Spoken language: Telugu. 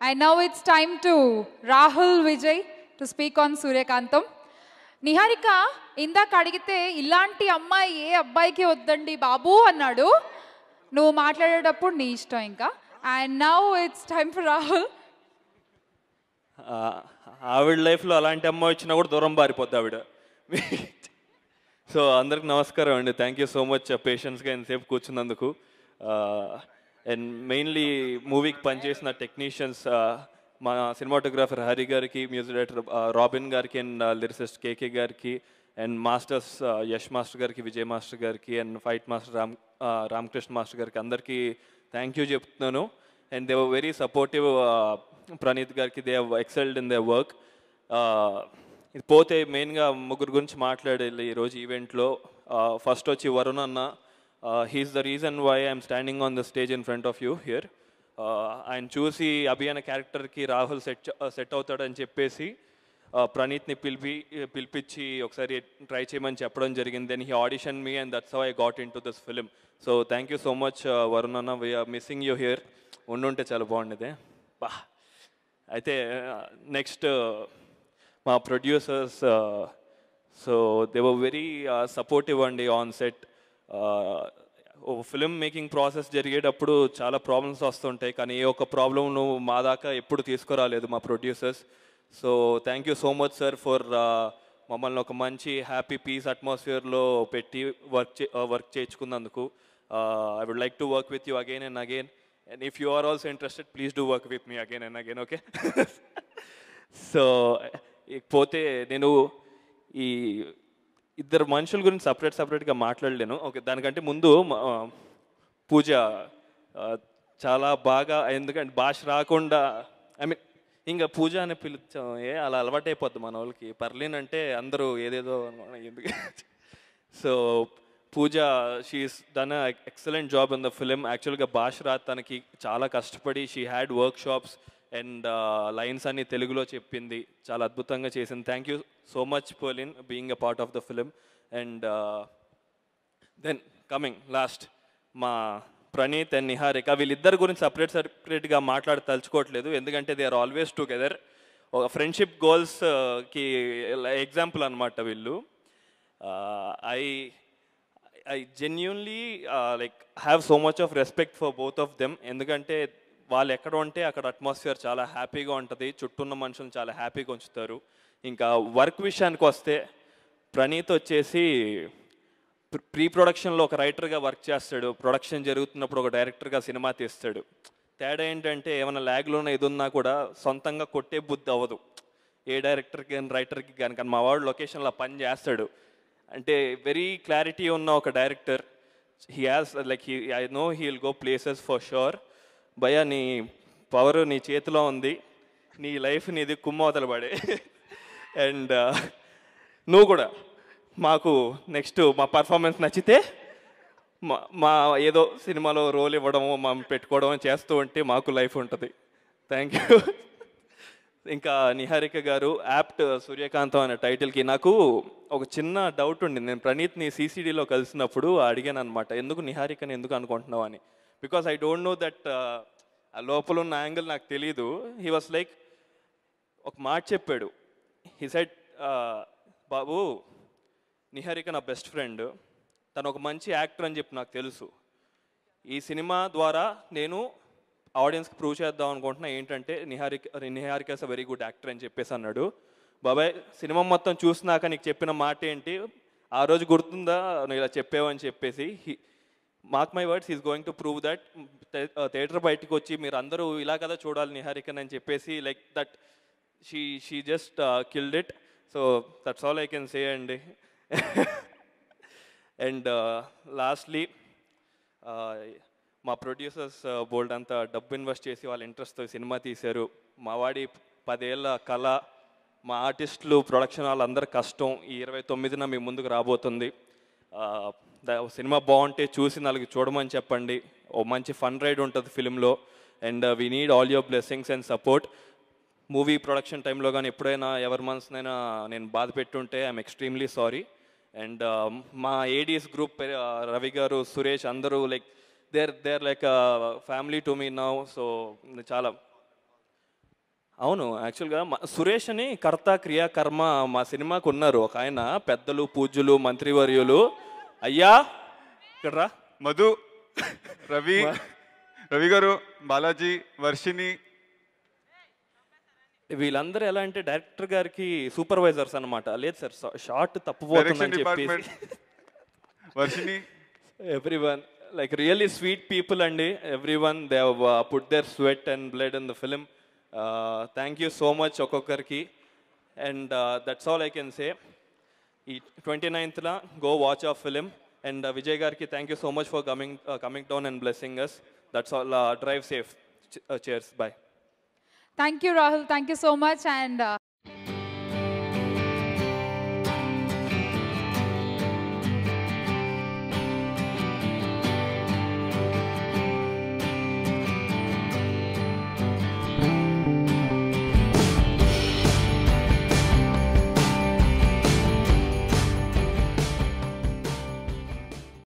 And now it's time to Rahul Vijay to speak on Suryakantam. Niharika ఇందాక అడిగితే ఇలాంటి అమ్మాయి ఏ అబ్బాయికి వద్దండి బాబు అన్నాడు నువ్వు మాట్లాడేటప్పుడు నీ ఇష్టం ఇంకా and now it's time for Rahul ఆ, ఆవిడ లైఫ్లో అలాంటి అమ్మ వచ్చినా కూడా దూరం పారిపోద్ది ఆవిడ సో అందరికి నమస్కారం అండి థ్యాంక్ యూ సో మచ్ పేషెన్స్గా ఎంతసేపు కూర్చున్నందుకు అండ్ మెయిన్లీ మూవీకి పనిచేసిన టెక్నీషియన్స్ మా సినిమాటోగ్రాఫర్ హరి గారికి మ్యూజిక్ డైరెక్టర్ రాబిన్ గారికి అండ్ లిరిసిస్ట్ కేకే గారికి అండ్ మాస్టర్స్ యష్ మాస్టర్ గారికి విజయ్ మాస్టర్ గారికి అండ్ ఫైట్ మాస్టర్ రామ్ ఆ, రామకృష్ణ మాస్టర్ గారికి అందరికీ థ్యాంక్ యూ చెప్తున్నాను and they were very supportive Praneeth గారికి they excelled in the work ఇది పోతే మెయిన్గా ముగ్గురు గురించి మాట్లాడేది ఈరోజు ఈవెంట్లో ఫస్ట్ వచ్చి వరుణ్ అన్న he's the reason why I'm standing on the stage in front of you here ఆయన చూసి అభి అనే క్యారెక్టర్కి రాహుల్ సెట్ సెట్ అవుతాడని చెప్పేసి uh, ప్రణీత్ని పిలిపి పిలిపించి ఒకసారి ట్రై చేయమని చెప్పడం జరిగింది then he audition me and that's how I got into this film so thank you so much Varun అన్న వీఆర్ మిస్సింగ్ యూ హియర్ ఉండుంటే చాలా బాగుండేది బా అయితే నెక్స్ట్ మా producers so they were very supportive అండి ఆన్ సెట్ ఓ ఫిల్మ్ మేకింగ్ ప్రాసెస్ జరిగేటప్పుడు చాలా ప్రాబ్లమ్స్ వస్తుంటాయి కానీ ఏ ఒక్క ప్రాబ్లం నువ్వు మా దాకా ఎప్పుడు తీసుకురాలేదు మా producers so thank you so much sir for మమ్మల్ని ఒక మంచి హ్యాపీ పీస్ అట్మాస్ఫియర్లో పెట్టి వర్క్ చే వర్క్ చేయించుకున్నందుకు I would like to work with you again and again and if you are also interested please do work with me again and again okay so ఇకపోతే నేను ఈ ఇద్దరు మనుషుల గురించి సపరేట్ సపరేట్గా మాట్లాడలేను ఓకే దానికంటే ముందు మ- ఆ, పూజ ఆ, చాలా బాగా ఎందుకంటే భాష రాకుండా ఐ మీన్ ఇంకా పూజ అని పిలుచాం ఏ అలా అలవాటైపోద్ది మన వాళ్ళకి పర్లీన్ అంటే అందరూ ఏదేదో అనుకో- ఎందుకు so Pooja she's done excellent job in the film యాక్చువల్గా భాష రాత్ తనకి చాలా కష్టపడి she had workshops and lines అన్ని తెలుగులో చెప్పింది చాలా అద్భుతంగా చేసింది థ్యాంక్ యూ సో మచ్ పర్లిన్ being a part of the film and then coming last మా ప్రణీత్ అండ్ నిహారిక వీళ్ళిద్దరి గురించి సపరేట్ సపరేట్గా మాట్లాడి తలుచుకోవట్లేదు ఎందుకంటే దే ఆర్ ఆల్వేస్ టుగెదర్ ఒక ఫ్రెండ్షిప్ గోల్స్కి ఎగ్జాంపుల్ అనమాట వీళ్ళు I I genuinely like have so much of respect for both of them ఎందుకంటే వాళ్ళు ఎక్కడ ఉంటే అక్కడ అట్మాస్ఫియర్ చాలా హ్యాపీగా ఉంటుంది చుట్టూ ఉన్న మనుషులు చాలా హ్యాపీగా ఉంచుతారు ఇంకా వర్క్ విషయానికి వస్తే ప్రణీత్ వచ్చేసి ప్రీ ప్రొడక్షన్లో ఒక రైటర్గా వర్క్ చేస్తాడు ప్రొడక్షన్ జరుగుతున్నప్పుడు ఒక డైరెక్టర్గా సినిమా తీస్తాడు తేడా ఏంటంటే ఏమైనా ల్యాగ్లోనే ఇది ఉన్నా కూడా సొంతంగా కొట్టే బుద్ధి అవ్వదు ఏ డైరెక్టర్కి కానీ రైటర్కి కానీ కానీ మా వాడు లొకేషన్లో పని చేస్తాడు అంటే వెరీ క్లారిటీ ఉన్న ఒక director he has like he I know he will go places for sure భయ నీ పవర్ నీ చేతిలో ఉంది నీ లైఫ్ నీది కుమ్మవతలు పడే అండ్ నువ్వు కూడా మాకు నెక్స్ట్ మా పర్ఫార్మెన్స్ నచ్చితే మా మా ఏదో సినిమాలో రోల్ ఇవ్వడము మనం పెట్టుకోవడం చేస్తూ ఉంటే మాకు లైఫ్ ఉంటుంది థ్యాంక్ యూ ఇంకా నిహారిక గారు యాప్ట్ సూర్యకాంతం అనే టైటిల్కి నాకు ఒక చిన్న డౌట్ ఉండింది నేను ప్రణీత్ని సీసీడీలో కలిసినప్పుడు అడిగాను అనమాట ఎందుకు నిహారికని ఎందుకు అనుకుంటున్నావు అని because I don't know that ఆ లోపల ఉన్న యాంగిల్ నాకు తెలియదు హీ వాస్ లైక్ ఒక మాట చెప్పాడు హీ సెట్ బాబు నిహారిక నా బెస్ట్ ఫ్రెండ్ తను ఒక మంచి యాక్టర్ అని చెప్పి నాకు తెలుసు ఈ సినిమా ద్వారా నేను ఆడియన్స్కి ప్రూవ్ చేద్దాం అనుకుంటున్నా ఏంటంటే Niharika Niharika is a very good actor అని చెప్పేసి అన్నాడు బాబాయ్ సినిమా మొత్తం చూసినాక నీకు చెప్పిన మాట ఏంటి ఆ రోజు గుర్తుందా నువ్వు ఇలా చెప్పావని చెప్పేసి he mark my words is going to prove that theatre బయటకు వచ్చి మీరు అందరూ ఇలా కదా చూడాలి నిహారికన్ అని చెప్పేసి like that she she just killed it so that's all I can say అండి అండ్ లాస్ట్లీ మా ప్రొడ్యూసర్స్ బోల్డ్ అంతా డబ్బు ఇన్వెస్ట్ చేసి వాళ్ళ ఇంట్రెస్ట్తో సినిమా తీశారు మా వాడి పదేళ్ళ కళ మా ఆర్టిస్టులు ప్రొడక్షన్ వాళ్ళందరి కష్టం ఈ ఇరవై తొమ్మిదిన మీ ముందుకు రాబోతుంది ఆ, ద- సినిమా బాగుంటే చూసి నలుగు చూడమని చెప్పండి ఓ మంచి ఫన్ రైడ్ ఉంటుంది ఫిలింలో and we need all your blessings and support movie production టైంలో కానీ ఎప్పుడైనా ఎవరి మనసునైనా నేను బాధ పెట్టుంటే ఐఎమ్ ఎక్స్ట్రీమ్లీ సారీ అండ్ మా ఏడీఎస్ గ్రూప్ రవి గారు సురేష్ అందరూ like they're they're like family to me now so చాలా అవును యాక్చువల్గా మా సురేష్ అని కర్త క్రియా కర్మ మా సినిమాకు ఉన్నారు ఒక ఆయన పెద్దలు పూజ్యులు మంత్రివర్యులు అయ్యా ఇక్కడ రా మధు రవి రవి గారు బాలాజీ వర్షిని వీళ్ళందరూ ఎలా అంటే డైరెక్టర్ గారికి సూపర్వైజర్స్ అన్నమాట లేదు సార్ షార్ట్ తప్పుపోతుందని డైరెక్షన్ డిపార్ట్మెంట్ చెప్పేసి Varshini everyone like really sweet people అండి everyone they put their sweat and blood in the film thank you so much ఒక్కొక్కరికి and that's all I can say ఈ ట్వంటీ నైన్త్లో go watch of film and Vijay గారికి thank you so much for coming coming down and blessing us that's all drive safe cheers bye thank you Rahul thank you so much and